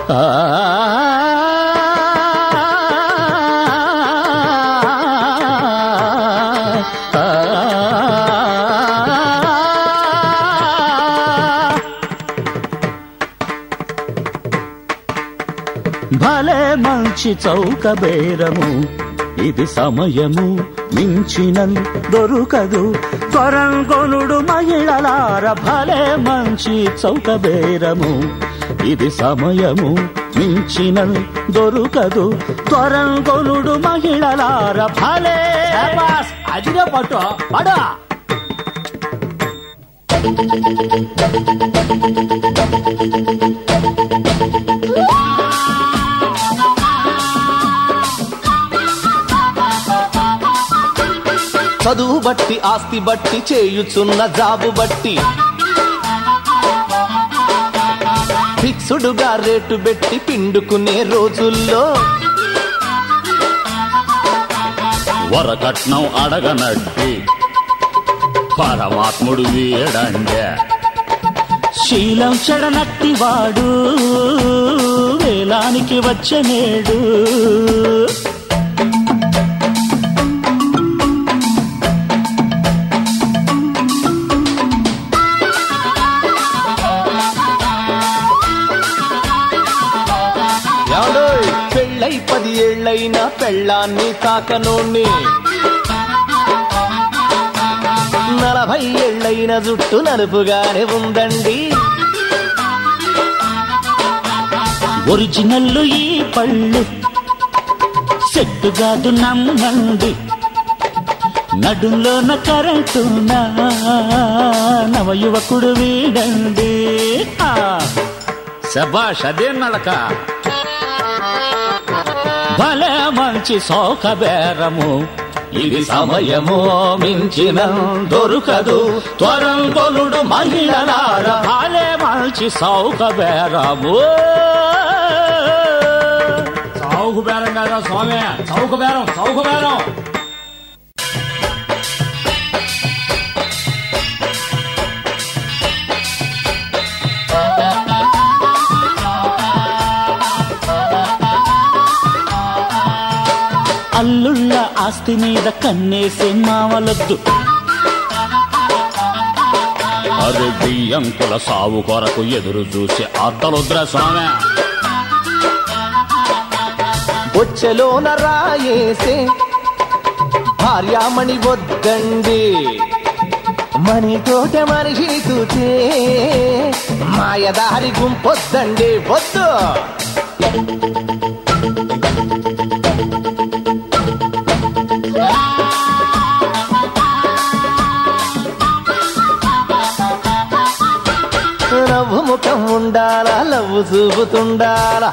ఆ భలే మంచి చౌక బేరము ఇది సమయము మించిన దొరుకదు కొరంగొనుడు మహిళలార భలే మంచి చౌక బేరము ఇది సమయము మించిన దొరుకదు కొరంగొనుడు మహిళలార భలే అదిగా పట్టు పడు చదువు బట్టి ఆస్తి బట్టి చేయుచున్న జాబు బట్టి ఫిక్సుడుగా రేటు పెట్టి పిండుకునే రోజుల్లో వరకట్నం అడగనట్టి పరమాత్ముడు వీడండే శీలం చెడనట్టి వాడు వేలానికి వచ్చనేడు ఎవడోయ్ పెళ్ళై పది ఏళ్ళైనా పెళ్ళాన్ని తాకనోణ్ణి నలభై ఏళ్ళైన జుట్టు నలుపుగానే ఉందండి ఒరిజినల్ ఈ పళ్ళు సెట్టుగాదు నమ్మండి నడుంలోన కరెంటునా నవ యువకుడు వీడండి శబాష్ అదే నడక భలే మంచి సౌక బేరము ఇది సమయము మించిన దొరకదు త్వరంగొలుడు మహిళలార భలే మంచి సౌక బేరము చౌకు బేరం కదా స్వామి చౌకు బేరం చౌకు బేరం అల్లుళ్ళ ఆస్తి మీద కన్నేసే మావలొద్దు అరే బియ్యంకుల సావు కొరకు ఎదురు చూసే అద్దలుద్ర స్వామి బొచ్చెలోన రాయేసే భార్యామణి వద్దండి మణి తోట మనిషిని చూచే మాయదారి గుంపొద్దండి వద్దు నవ్వు ముఖం ఉండాలా లవ్వు చూపుతుండాలా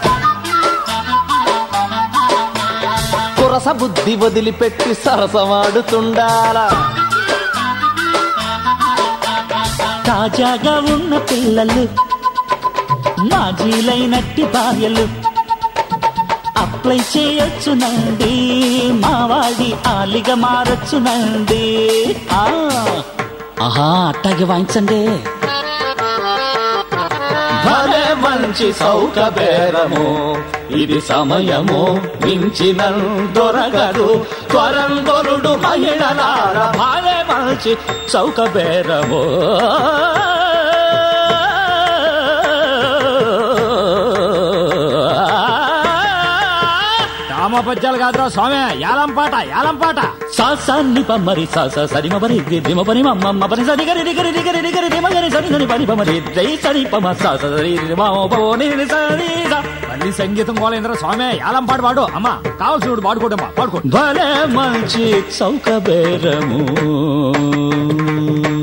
కురస బుద్ధి వదిలిపెట్టి సరసమాడుతుండాలా తాజాగా ఉన్న పిల్లలు మాజీలైనట్టి భార్యలు అప్లై చేయొచ్చునండి మావాడి ఆలిగా మారొచ్చునండి ఆ, ఆహా అట్టాగే వాయించండి భలే మంచి సౌక బేరము ఇది సమయము మించిన దొరకదు త్వరంగొలుడు మహిళలార భలే మంచి సౌక బేరము రామపద్యాలు కాదురా స్వామి యాలం పాట యాలం పాట సాసాన్ని పమ్మరి సాస సరిమ పరి దిమ పరి మమ్మ పరి సరి గరి రిగరి రిగరి రిగరి దిమ గరి సరి సరి పరి పమరి దై సరి పమ సాస సరి రిమ పో ని ని సరి స. మళ్ళీ సంగీతం గోలేంద్ర స్వామి యాలం పాట పాడు అమ్మా కావాల్సిన పాడుకోటమ్మా పాడుకో భలే మంచి చౌక బేరము